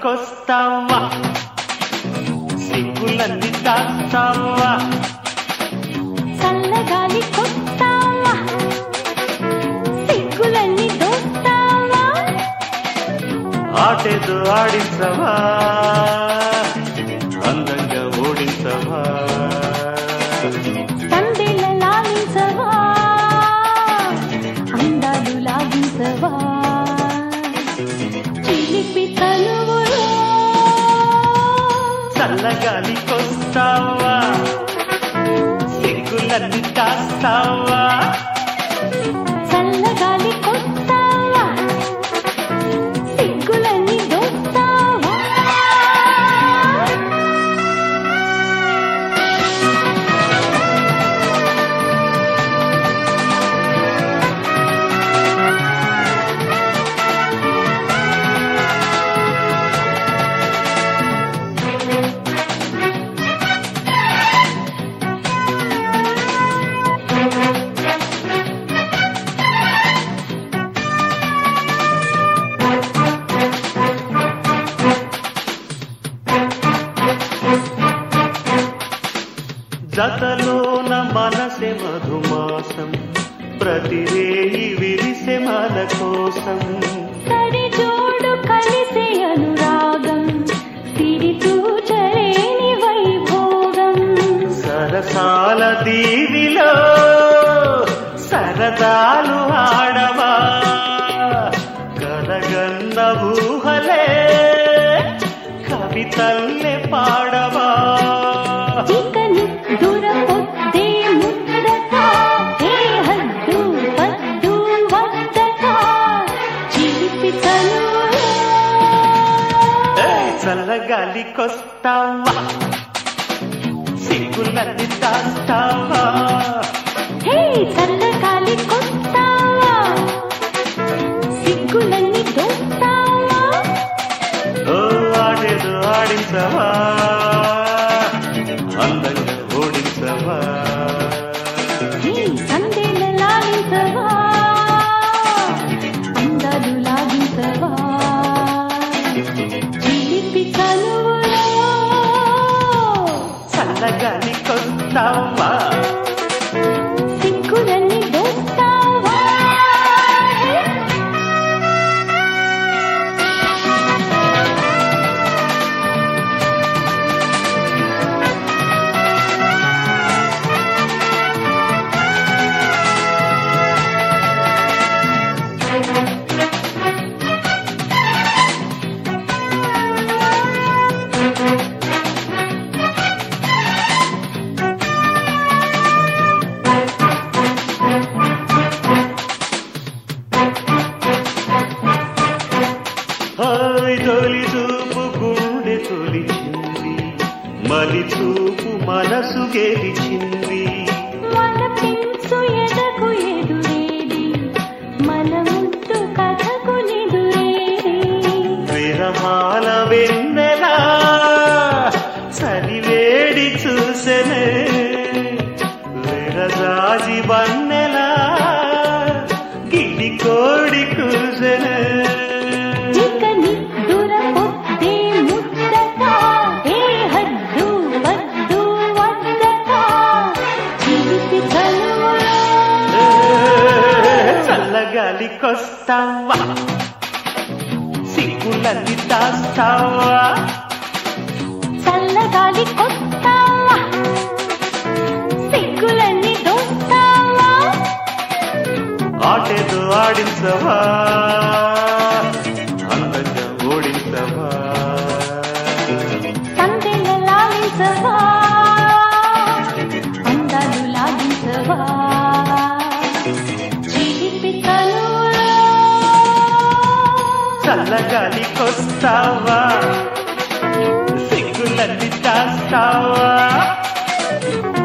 చల్లగాలికొస్తావా సిగ్గులన్నీ దాస్తావా చల్లగాలి కొస్తావా సిగ్గులన్నీ దోస్తావా ఆటేదో ఆడించవా అందంగా ఓడించవా సందేల లాలించవా అందాలు లాగించవా చిలిపి తనువులో చల్లగాలికొస్తావా సిగ్గులన్నీ దాస్తావా చల్లగాలి కొస్తావా సిగ్గులన్నీ దోస్తావా జతలోన మనసె మధుమాసం ప్రతిరేయి విరిసె మన కోసం సరి జోడు కలిసే అనురాగం సిరి తూచలేని వైభోగం సరసాల దీవిలో సరదాలు ఆడవా కలగన్న ఊహలే కవితల్లే పాడవా చికని దురపొద్దే ముద్దట ఏ హద్దు పద్దు వద్దట చిలిపి తనువులో ఏయ్, చల్లగాలికొస్తావా సిగ్గులన్నీ దాస్తావా హే చల్లగాలి కొస్తావా సిగ్గులన్నీ దోస్తావా ఓ ఆడేదో ఆడించవా అందంగా ఓడించవా హే సందేల లాలించవా అందాలు లాగించవా చిలిపి కనువులో చల్లగాలికొస్తావా సిగ్గులన్నీ దోస్తావా హాయ్ తొలి చూపు గుండె తొలిచింది మలి చూపు మనసు గెలిచింది మన పిన్సు ఎదకు ఎదురేది మన ముట్టు కథకు నిదురేది విరమాల వెన్నెలా చలివేడి చూసెనే విరజాజి వన్నెలా గిడి కోడి కూసెనే చికని దురపొద్దే ముద్దట ఏ హద్దు వద్దు వద్దట చిలిపి తనువులో చల్లగాలికొస్తావా సిగ్గులన్నీ దాస్తావా చల్లగాలి కొస్తావా సిగ్గులన్నీ దోస్తావా ఆటేదో ఆడించవా అందంగా ఓడించవా సందెల లాలించవా అందాలు లాగించవా చిలిపి తనువులో చల్లగాలికొస్తావా సిగ్గులన్నీ దాస్తావా